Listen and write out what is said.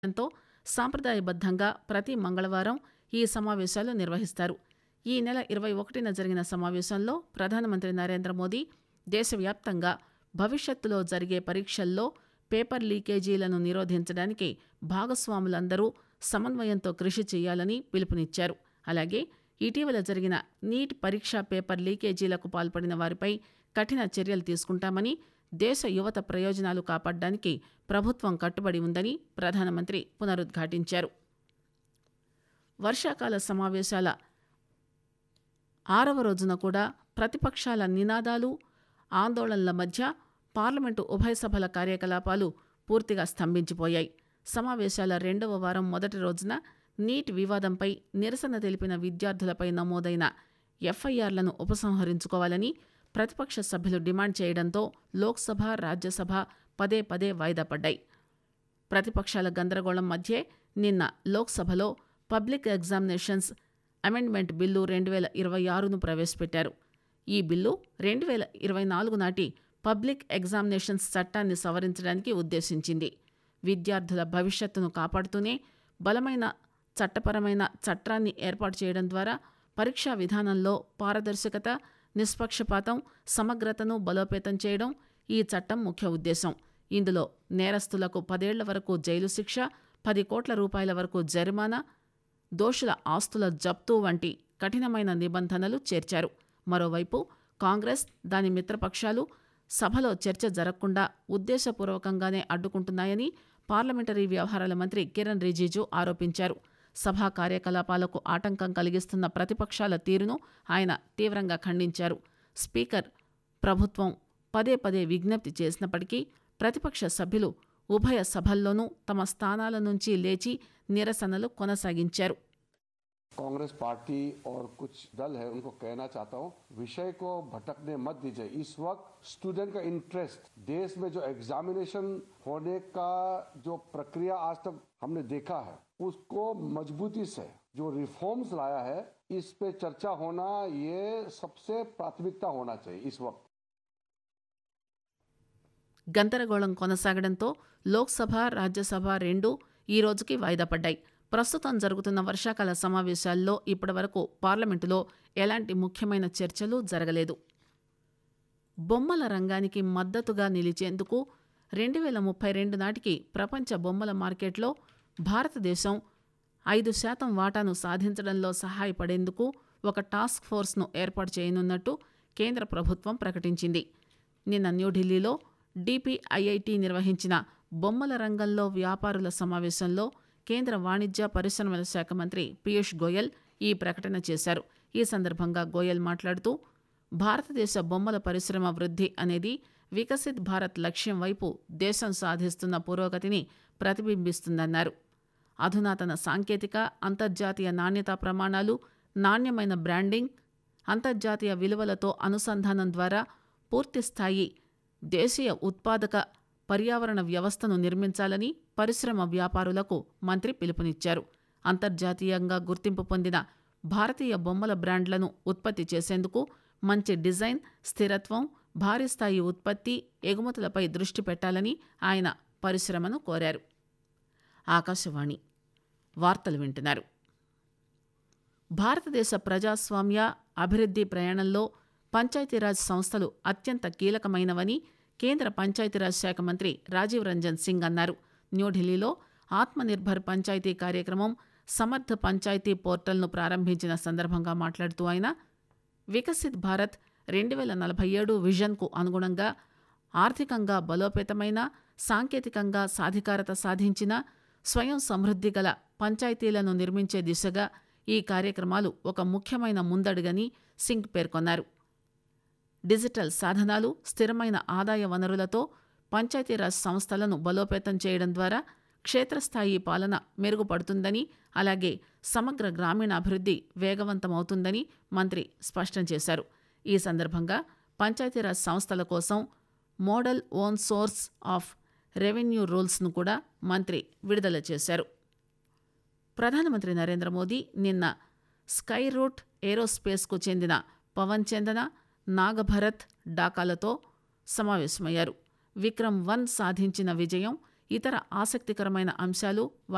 తో సాంప్రదాయబద్దంగా ప్రతి మంగళవారం ఈ సమావేశాలు నిర్వహిస్తారు ఈ నెల ఇరవై ఒకటిన జరిగిన సమావేశంలో ప్రధానమంత్రి నరేంద్ర మోదీ దేశవ్యాప్తంగా భవిష్యత్తులో జరిగే పరీక్షల్లో పేపర్ లీకేజీలను నిరోధించడానికి భాగస్వాములందరూ సమన్వయంతో కృషి చేయాలని పిలుపునిచ్చారు అలాగే ఇటీవల జరిగిన నీట్ పరీక్ష పేపర్ లీకేజీలకు పాల్పడిన వారిపై కఠిన చర్యలు తీసుకుంటామని దేశ యువత ప్రయోజనాలు కాపాడడానికి ప్రభుత్వం కట్టుబడి ఉందని ప్రధానమంత్రి పునరుద్ఘాటించారు వర్షాకాల సమావేశాల ఆరవ రోజున కూడా ప్రతిపక్షాల నినాదాలు ఆందోళనల మధ్య పార్లమెంటు ఉభయ సభల కార్యకలాపాలు పూర్తిగా స్తంభించిపోయాయి సమావేశాల రెండవ వారం మొదటి రోజున నీట్ వివాదంపై నిరసన తెలిపిన విద్యార్థులపై నమోదైన ఎఫ్ఐఆర్లను ఉపసంహరించుకోవాలని ప్రతిపక్ష సభ్యులు డిమాండ్ చేయడంతో లోక్సభ రాజ్యసభ పదే పదే వాయిదా పడ్డాయి ప్రతిపక్షాల గందరగోళం మధ్యే నిన్న లోక్సభలో పబ్లిక్ ఎగ్జామినేషన్స్ అమెండ్మెంట్ బిల్లు రెండు వేల ఇరవై ఆరును ప్రవేశపెట్టారు ఈ బిల్లు రెండు వేల ఇరవై నాలుగు నాటి పబ్లిక్ ఎగ్జామినేషన్స్ చట్టాన్ని సవరించడానికి ఉద్దేశించింది విద్యార్థుల భవిష్యత్తును కాపాడుతూనే బలమైన చట్టపరమైన చట్టాన్ని ఏర్పాటు చేయడం ద్వారా పరీక్షా విధానంలో పారదర్శకత నిష్పక్షపాతం సమగ్రతను బలోపేతం చేయడం ఈ చట్టం ముఖ్య ఉద్దేశం ఇందులో నేరస్తులకు పదేళ్ల వరకు జైలు శిక్ష పది కోట్ల రూపాయల వరకు జరిమానా దోషుల ఆస్తుల జప్తు వంటి కఠినమైన నిబంధనలు చేర్చారు మరోవైపు కాంగ్రెస్ దాని మిత్రపక్షాలు సభలో చర్చ జరగకుండా ఉద్దేశపూర్వకంగానే అడ్డుకుంటున్నాయని పార్లమెంటరీ వ్యవహారాల మంత్రి కిరణ్ రిజిజు ఆరోపించారు సభా కార్యకలాపాలకు ఆటంకం కలిగిస్తున్న ప్రతిపక్షాల తీరును ఆయన తీవ్రంగా ఖండించారు స్పీకర్ ప్రభుత్వం పదే పదే విజ్ఞప్తి చేసినప్పటికీ ప్రతిపక్ష సభ్యులు ఉభయ సభల్లోనూ తమ స్థానాల నుంచి లేచి నిరసనలు కొనసాగించారు कांग्रेस पार्टी और कुछ दल है उनको कहना चाहता हूं विषय को भटकने मत दीजिए इस वक्त स्टूडेंट का इंटरेस्ट देश में जो एग्जामिनेशन होने का जो प्रक्रिया आज तक हमने देखा है उसको मजबूती से जो रिफॉर्म्स लाया है इस पे चर्चा होना ये सबसे प्राथमिकता होना चाहिए इस वक्त గందరగోళం కొనసాగడంతో లోక్సభ రాజ్యసభ రెండూ ఈ రోజుకి వాయిదా పడ్డాయి ప్రస్తుతం జరుగుతున్న వర్షాకాల సమావేశాల్లో ఇప్పటివరకు పార్లమెంటులో ఎలాంటి ముఖ్యమైన చర్చలు జరగలేదు బొమ్మల రంగానికి మద్దతుగా నిలిచేందుకు రెండు వేల ముప్పై రెండు నాటికి ప్రపంచ బొమ్మల మార్కెట్లో భారతదేశం ఐదు శాతం వాటాను సాధించడంలో సహాయపడేందుకు ఒక టాస్క్ ఫోర్స్ను ఏర్పాటు చేయనున్నట్టు కేంద్ర ప్రభుత్వం ప్రకటించింది నిన్న న్యూఢిల్లీలో డిపిఐఐటి నిర్వహించిన బొమ్మల రంగంలో వ్యాపారుల సమావేశంలో కేంద్ర వాణిజ్య పరిశ్రమల శాఖ మంత్రి పీయూష్ గోయల్ ఈ ప్రకటన చేశారు ఈ సందర్భంగా గోయల్ మాట్లాడుతూ భారతదేశ బొమ్మల పరిశ్రమ వృద్ధి అనేది వికసిత్ భారత్ లక్ష్యం వైపు దేశం సాధిస్తున్న పురోగతిని ప్రతిబింబిస్తుందన్నారు అధునాతన సాంకేతిక అంతర్జాతీయ నాణ్యతా ప్రమాణాలు నాణ్యమైన బ్రాండింగ్ అంతర్జాతీయ విలువలతో అనుసంధానం ద్వారా పూర్తిస్థాయి దేశీయ ఉత్పాదక పర్యావరణ వ్యవస్థను నిర్మించాలని పరిశ్రమ వ్యాపారులకు మంత్రి పిలుపునిచ్చారు అంతర్జాతీయంగా గుర్తింపు పొందిన భారతీయ బొమ్మల బ్రాండ్లను ఉత్పత్తి చేసేందుకు మంచి డిజైన్ స్థిరత్వం భారీ స్థాయి ఉత్పత్తి ఎగుమతులపై దృష్టి పెట్టాలని ఆయన పరిశ్రమను కోరారు ఆకాశవాణి వార్తలు వింటున్నారు భారతదేశ ప్రజాస్వామ్య అభివృద్ధి ప్రయాణంలో పంచాయతీరాజ్ సంస్థలు అత్యంత కీలకమైనవని కేంద్ర పంచాయతీరాజ్ శాఖ మంత్రి రాజీవ్ రంజన్ సింగ్ అన్నారు న్యూఢిల్లీలో ఆత్మనిర్భర్ పంచాయతీ కార్యక్రమం సమర్థ పంచాయతీ పోర్టల్ను ప్రారంభించిన సందర్భంగా మాట్లాడుతూ ఆయన వికసిత్ భారత్ రెండు వేల నలభై ఏడు విజన్కు అనుగుణంగా ఆర్థికంగా బలోపేతమైన సాంకేతికంగా సాధికారత సాధించిన స్వయం సమృద్ధి గల పంచాయతీలను నిర్మించే దిశగా ఈ కార్యక్రమాలు ఒక ముఖ్యమైన ముందడుగని సింగ్ పేర్కొన్నారు డిజిటల్ సాధనాలు స్థిరమైన ఆదాయ వనరులతో పంచాయతీరాజ్ సంస్థలను బలోపేతం చేయడం ద్వారా క్షేత్రస్థాయి పాలన మెరుగుపడుతుందని అలాగే సమగ్ర గ్రామీణాభివృద్ధి వేగవంతమవుతుందని మంత్రి స్పష్టం చేశారు ఈ సందర్భంగా పంచాయతీరాజ్ సంస్థల కోసం model own source of revenue రూల్స్ను కూడా మంత్రి విడుదల చేశారు ప్రధానమంత్రి నరేంద్ర మోదీ నిన్న స్కై రూట్ ఏరోస్పేస్కు చెందిన పవన్ చందన నాగభరత్ డాకాలతో సమావేశమయ్యారు విక్రమ్ వన్ సాధించిన విజయం ఇతర ఆసక్తికరమైన అంశాలు